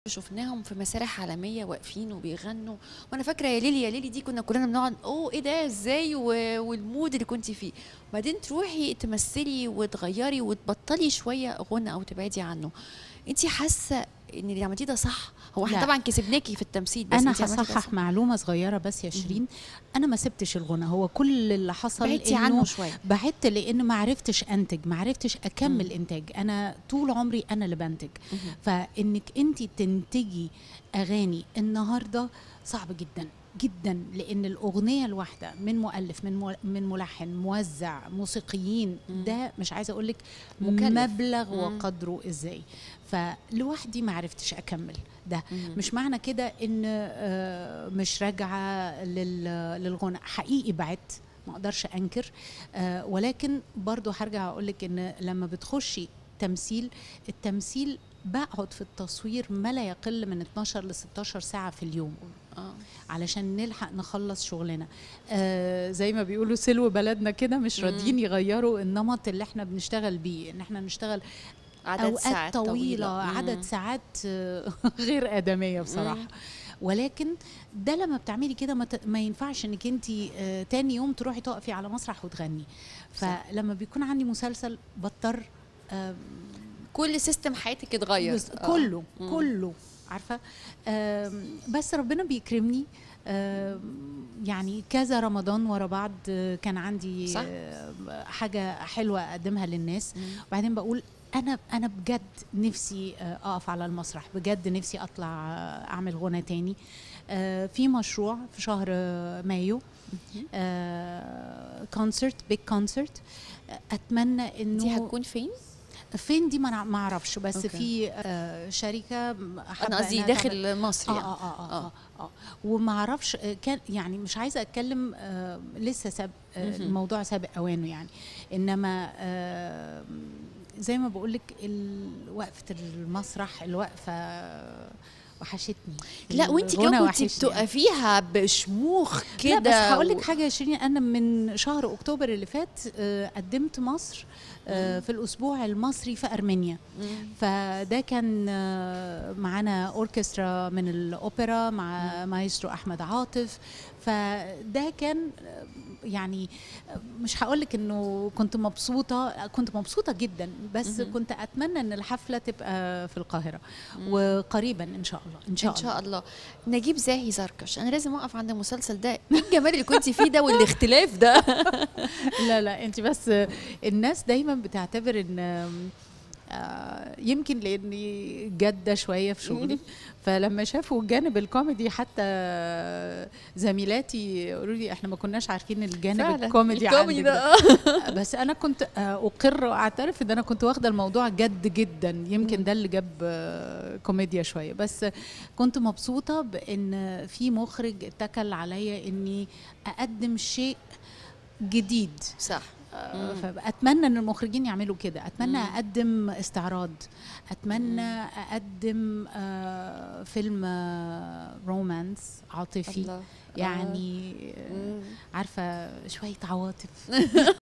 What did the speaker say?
شفناهم في مسارح عالميه واقفين وبيغنوا وانا فاكره يا ليلي يا ليلي دي كنا كلنا بنقعد اوه ايه ده ازاي و- والمود اللي كنت فيه وبعدين تروحي تمثلي وتغيري وتبطلي شويه غنى او تبعدي عنه انت حاسه ان اللي عملتيه ده صح هو احنا لا. طبعا كسبناكي في التمثيل بس انا انتي عملتي ده صح. هصحح معلومه صغيره بس يا شيرين انا ما سبتش الغنى هو كل اللي حصل بعدتي إنه عنه شويه بعدت لان ما عرفتش انتج ما عرفتش اكمل مم. انتاج انا طول عمري انا اللي بنتج مهم. فانك انت تنتجي اغاني النهارده صعب جدا جدا لان الاغنيه الواحده من مؤلف من مو- من ملحن موزع موسيقيين مم. ده مش عايزه اقول لك مكلف. مبلغ مم. وقدره ازاي فلوحدي ما عرفتش اكمل ده مهم. مش معنى كده ان آه، مش راجعه لل- للغنى حقيقي بعدت ما اقدرش انكر آه، ولكن برضو هرجع اقول لك ان لما بتخشي تمثيل التمثيل بقعد في التصوير ما لا يقل من 12 ل 16 ساعه في اليوم اه علشان نلحق نخلص شغلنا آه زي ما بيقولوا سلو بلدنا كده مش مم. راضيين يغيروا النمط اللي احنا بنشتغل بيه ان احنا نشتغل عدد اوقات ساعات طويله, طويله عدد مم. ساعات آه، غير ادميه بصراحه مم. ولكن ده لما بتعملي كده ما, ت- ما ينفعش انك انت آه تاني يوم تروحي تقفي على مسرح وتغني صح. فلما بيكون عندي مسلسل بضطر آه كل سيستم حياتك اتغير بس آه. كله مم. كله عارفه آم، بس ربنا بيكرمني آم، يعني كذا رمضان ورا بعض آه، كان عندي صح. آه، حاجه حلوه اقدمها للناس مم. وبعدين بقول انا انا بجد نفسي آه، اقف على المسرح بجد نفسي اطلع آه، اعمل غنى تاني آه، في مشروع في شهر آه، مايو مهم. كونسرت بيج كونسرت اتمنى انه دي هتكون فين؟ فين دي ما أنا- ما اعرفش بس أوكي. في آه، شركه حابة انا قصدي إنها داخل مصر اه يعني اه اه اه, آه. آه, آه. وما اعرفش آه، كان يعني مش عايزه اتكلم آه لسه ساب آه مهم. الموضوع سابق اوانه يعني انما آه زي ما بقول لك وقفه المسرح الوقفه وحشتني لا وانت الغنى كمان كنت وحشني. بتقفيها بشموخ كده لا بس هقول لك و- حاجه يا شيرين انا من شهر اكتوبر اللي فات آه قدمت مصر آه في الاسبوع المصري في ارمينيا مم. فده كان آه، معانا اوركسترا من الاوبرا مع مايسترو احمد عاطف فده كان آه، يعني آه، مش هقول لك انه كنت مبسوطه كنت مبسوطه جدا بس مهم. كنت اتمنى ان الحفله تبقى في القاهره مم. وقريبا ان شاء الله ان شاء ان الله شاء الله نجيب زاهي زركش انا لازم اقف عند المسلسل ده ايه الجمال اللي كنت فيه ده والاختلاف ده لا لا انت بس الناس دايما بتعتبر ان آه، يمكن لاني جاده شويه في شغلي فلما شافوا الجانب الكوميدي حتى زميلاتي يقولوا لي احنا ما كناش عارفين الجانب فعلا الكوميدي الكوميدي عندك ده ده. بس انا كنت آه، اقر واعترف ان انا كنت واخده الموضوع جد جدا يمكن مم. ده اللي جاب آه، كوميديا شويه بس كنت مبسوطه بان في مخرج اتكل عليا اني اقدم شيء جديد صح آه، مم. فاتمنى ان المخرجين يعملوا كده اتمنى مم. اقدم استعراض اتمنى اقدم آه، فيلم آه، رومانس عاطفي الله يعني مم. عارفه شويه عواطف